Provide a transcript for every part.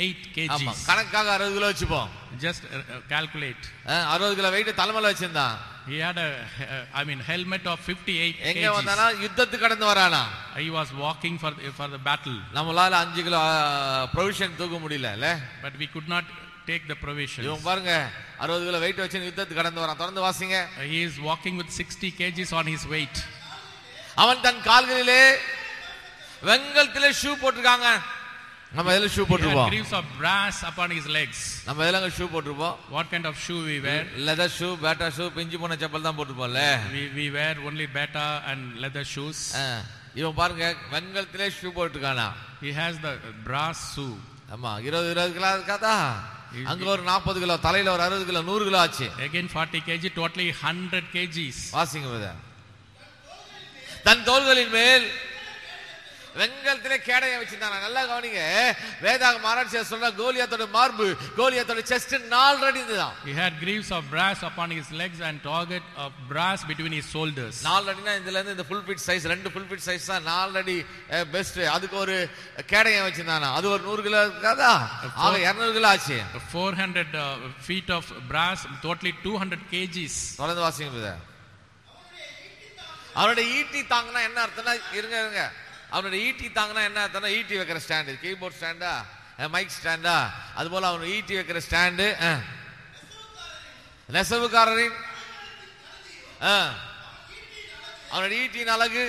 ஆமா kgs. கணக்காக அறுபது கிலோ வச்சுப்போம் Just uh, uh, calculate. அஹ், அறுபது கிலோ வெயிட் தலைமையில வச்சிருந்தான் He had a, uh, I mean, helmet of 58 எங்க kgs. வந்தானா யுத்தத்துக்கு கடந்து வரானா He was walking for the, for the battle, நம்மளால அஞ்சு கிலோ ப்ரொவிஷன் தூக்க முடியல இல்ல but we could not take the provisions. இவன் பாருங்க அறுபது கிலோ வெயிட் வச்சு யுத்தத்துக்கு கடந்து வரான் தொடர்ந்து வாசிங்க Uh, He is walking with 60 kgs on his weight. அவன் தன் கால்களிலே வெங்கலத்திலே ஷூ போட்டிருக்காங்க நம்ம எதுல ஷூ He had போட்டிருப்போம் greaves of brass upon his legs. நம்ம எதுல ஷூ போட்டிருப்போம் What kind of shoe we wear? Leather shoe Bata shoe பிஞ்சு போன செப்பல் தான் போட்டிருப்போம்ல We, we wear only beta and leather shoes. ஆ, இவன் பாருங்க வெங்கலத்திலே ஷூ போட்டிருக்கானா He has the brass shoe. ஆமா இருபது இருபது கிலோ இருக்காதா அங்க ஒரு நாற்பது கிலோ தலையில ஒரு அறுபது கிலோ நூறு கிலோ ஆச்சு Again 40 kg, totally 100 kgs. வாசிங்க brother. தன் தோள்களின் மேல் வெங்கலத்திலே கேடயம் வச்சிருந்தாங்க நல்லா கவனிங்க வேதாக ஆராய்ச்சி சொல்ற கோலியாத்தோட மார்பு கோலியாத்தோட செஸ்ட் நாலு அடி இருந்துதான் He had greaves of brass upon his legs and target of brass between his shoulders. நாலு அடினா இதுல இருந்து இந்த ஃபுல் ஃபிட் சைஸ் ரெண்டு ஃபுல் ஃபிட் சைஸ் தான் நாலு அடி பெஸ்ட் அதுக்கு ஒரு கேடயம் வச்சிருந்தானா அது ஒரு நூறு கிலோ இருக்காதா ஆக இருநூறு கிலோ ஆச்சு 400 uh, feet of brass, totally 200 kgs. தொடர்ந்து வாசிங்க brother. அவருடைய ஈட்டி தாங்கினா என்ன அர்த்தம்னா இருங்க இருங்க அவனுடைய ஈட்டி தாங்கினா என்ன அர்த்தம்னா ஈட்டி வைக்கிற ஸ்டாண்டு கீபோர்ட் ஸ்டாண்டா மைக் ஸ்டாண்டா அது போல அவன் ஈட்டி வைக்கிற ஸ்டாண்டு நெசவுக்காரரின் ஆ. அவனுடைய ஈட்டியின் அழகு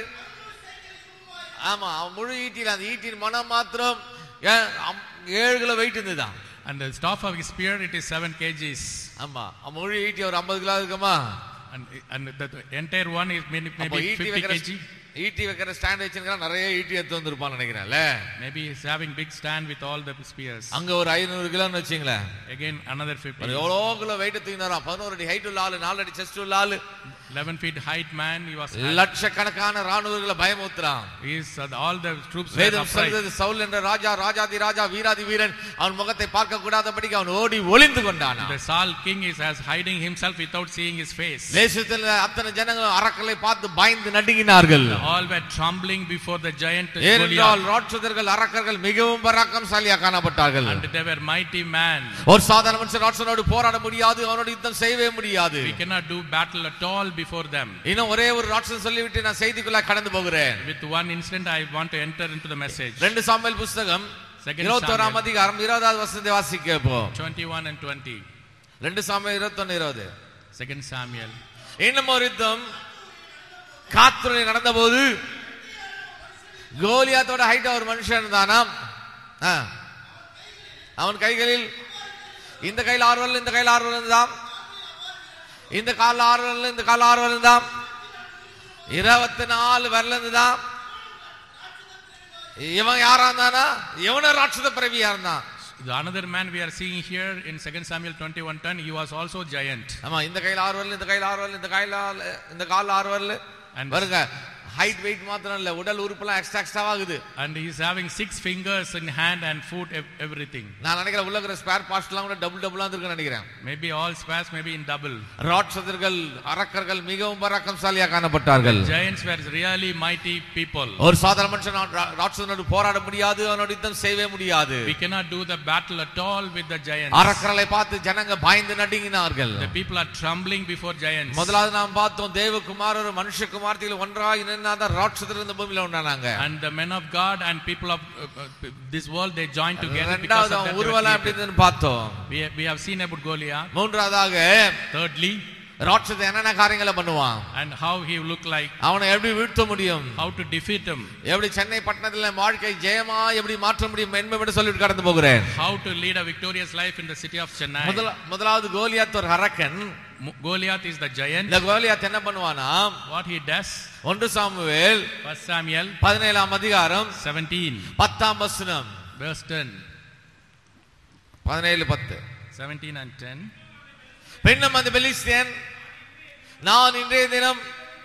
ஆமா அவன் முழு ஈட்டியில் அந்த ஈட்டியின் மனம் மாத்திரம் ஏ- அம்- ஏழு கிலோ வெயிட் இருந்துதான் And the staff of his spear, it is 7 kgs. ஆமா அவன் முழு ஈட்டி ஒரு ஐம்பது கிலோ இருக்குமா And, and the, the entire one is maybe, அப்போ maybe ஈட்டி 50 வைக்கிற kg. ஈட்டி வைக்கிற ஸ்டாண்ட் வச்சிருக்கான் நிறைய ஈட்டி எடுத்து வந்திருப்பான்னு நினைக்கிறேன்ல Maybe he's having big stand with all the spears. அங்க ஒரு ஐநூறு கிலோன்னு வச்சுங்களேன் Again, another ஒரு 50. எவ்வளோ கிலோ வெயிட் தூக்கி வரான் பதினோரு அடி ஹைட் உள்ள ஆளு நாலு அடி செஸ்ட் உள்ள ஆளு 11 feet height man, he was. லட்சக்கணக்கான ராணுவர்களை பயமுத்துறான் He is, uh, all the troops were வேதம் upright. சொல்றது சவுல் என்ற ராஜா ராஜாதி ராஜா வீராதி வீரன் அவன் முகத்தை பார்க்க கூடாதபடிக்கு அவன் ஓடி ஒளிந்து கொண்டான் The Saul king is as hiding himself without seeing his face. தேசத்தில் அத்தனை ஜனங்கள் அரக்கலை பார்த்து பயந்து நடுங்கினார்கள் All were trembling before the giant ஏனென்றால் Goliath. ராட்சதர்கள் அரக்கர்கள் மிகவும் பராக்கிரமசாலியா காணப்பட்டார்கள் And they were mighty man. ஒரு சாதாரண மனுஷன் ராட்சனோடு போராட முடியாது அவனோட யுத்தம் செய்யவே முடியாது We cannot do battle at all before them. இன்னும் ஒரே ஒரு ராட்சன் சொல்லிவிட்டு நான் செய்திக்குள்ள கடந்து போகிறேன் With one incident, I want to enter into the message. ரெண்டு சாமுவேல் புஸ்தகம் Second இருபத்தோராம் Samuel. அதிகாரம் இருபதாவது வசனத்தை வாசிக்க போ 21 and 20. ரெண்டு சாமுவேல் இருபத்தொன்னு இருபது Second Samuel. இன்னும் ஒரு யுத்தம் காத்துரை நடந்தபோது கோலியாத்தோட ஹைட் ஒரு மனுஷன் இருந்தானாம் ஆ. அவன் கைகளில் இந்த கையில் ஆறு வரல இந்த கையில் ஆறு வரல் இருந்தாம் இந்த காலில் ஆறு வரல இந்த காலில் ஆறு வரல் இருந்தாம் இருபத்தி நாலு வரல இருந்துதான் இவன் யாரா இருந்தானா இவன ராட்சத பிறவியா இருந்தான் The another man we are seeing here in 2 Samuel 21:10, he was also giant. ஆமா இந்த கையில் ஆறு வரல இந்த கையில் ஆறு வரல இந்த கையில் ஆறு இந்த காலில் ஆறு வரல And- பாருங்க ஹைட் வெயிட் மாத்திரம் இல்ல உடல் உறுப்புலாம் எக்ஸ்ட்ரா எக்ஸ்ட்ரா ஆகுது And he is having six fingers in hand and foot, ev- everything. நான் நினைக்கிறேன் உள்ள இருக்கிற ஸ்பேர் பார்ட்ஸ் எல்லாம் கூட டபுள் டபுளா இருக்குன்னு நினைக்கிறேன் Maybe all spares, maybe in double. ராட்சதர்கள் அரக்கர்கள் மிகவும் பராக்கிரமசாலியா காணப்பட்டார்கள் Giants were really mighty people. ஒரு சாதாரண மனுஷன் அவன் ரா- ராட்சதனோடு போராட முடியாது அவனோட யுத்தம் செய்யவே முடியாது We cannot do the battle at all with the giants. அரக்கர்களை பார்த்து ஜனங்க பயந்து நடுங்கினார்கள் The people are trembling before giants. முதலாவது நாம் பார்த்தோம் தேவகுமார் ஒரு மனுஷகுமார்த்தியில் ஒன்றாக நின்னாத ராட்சதர் இந்த பூமியில உண்டானாங்க And the men of God and people of uh, uh, this world, they joined together because ரெண்டாவது of அவன் that. they were உருவலாம் எப்படி created. இருந்ததுன்னு பார்த்தோம் We, we have seen about Goliath. மூன்றாவதாக Thirdly, ராட்சத என்னென்ன காரியங்களை பண்ணுவான் and how he looked like, அவனை எப்படி வீழ்த்த முடியும் how to defeat him, எப்படி சென்னை பட்டணத்துல வாழ்க்கை ஜெயமா எப்படி மாற்ற முடியும் என்பதை விட சொல்லிட்டு கடந்து போகிறேன் how to lead a victorious life in the city of Chennai. முதல- முதலாவது கோலியாத் ஒரு அரக்கன் Mo- Goliath is the giant. இந்த கோலியாத் என்ன பண்ணுவானா What he does, ஒன்று சாமுவேல் First Samuel பதினேழாம் அதிகாரம் 17, பத்தாம் வசனம் verse 10, பதினேழு பத்து 17 and 10. பெண்ணும் அந்த பெலிஸ்தியன் நான் இன்றைய தினம்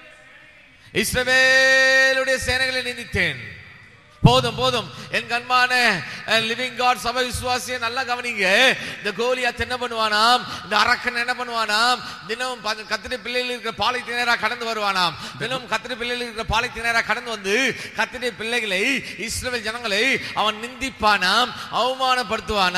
இஸ்ரவேலுடைய சேனைகளை நிந்தித்தேன் போதும் போதும் என் கண்மான லிவிங் காட் சபை விசுவாசிய நல்லா கவனிங்க இந்த கோலியாத் என்ன பண்ணுவானாம் இந்த அரக்கன் என்ன பண்ணுவானாம் தினம் ப- கத்திரி பிள்ளைகள் இருக்கிற பாலை திணறா கடந்து வருவானாம் தினம் கத்திரி பிள்ளைகள் இருக்கிற பாலை திணறா கடந்து வந்து கத்திரி பிள்ளைகளை இஸ்ரவேல் ஜனங்களை அவன் நிந்திப்பானாம் அவமானப்படுத்துவானாம்